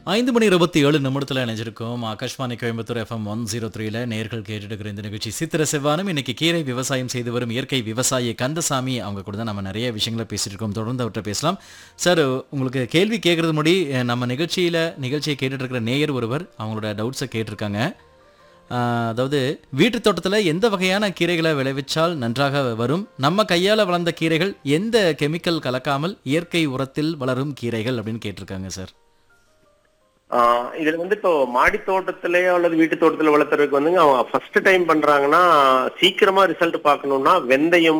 ஐந்து மணி இருபத்தி ஏழு நிமிடத்தில் இணைஞ்சிருக்கோம் Akashvani Coimbatore FM one zero த்ரீல நேர்கள் கேட்டுட்டு இருக்கிற இந்த நிகழ்ச்சி சித்திர செவ்வானம் இன்னைக்கு கீரை விவசாயம் செய்து வரும் இயற்கை விவசாயி கந்தசாமி அவங்க கூட தான் நம்ம நிறைய விஷயங்களை பேசிட்டு இருக்கோம் தொடர்ந்து அவர்கிட்ட பேசலாம் சார் உங்களுக்கு கேள்வி கேட்கறது முடி அஹ், நம்ம நிகழ்ச்சியில நிகழ்ச்சியை கேட்டுட்டு இருக்கிற நேயர் ஒருவர் அவங்களோட டவுட்ஸை கேட்டிருக்காங்க ஆஹ், அதாவது வீட்டு தோட்டத்தில் எந்த வகையான கீரைகளை விளைவிச்சால் நன்றாக வரும் நம்ம கையால் வளர்ந்த கீரைகள் எந்த கெமிக்கல் கலக்காமல் இயற்கை உரத்தில் வளரும் கீரைகள் அப்படின்னு கேட்டிருக்காங்க சார் ஆஹ் இதுல வந்து இப்போ மாடி தோட்டத்திலேயோ அல்லது வீட்டு தோட்டத்துல வளர்த்துறதுக்கு வந்துங்க அவங்க ஃபர்ஸ்ட் டைம் பண்றாங்கன்னா சீக்கிரமா ரிசல்ட் பார்க்கணும்னா வெந்தயம்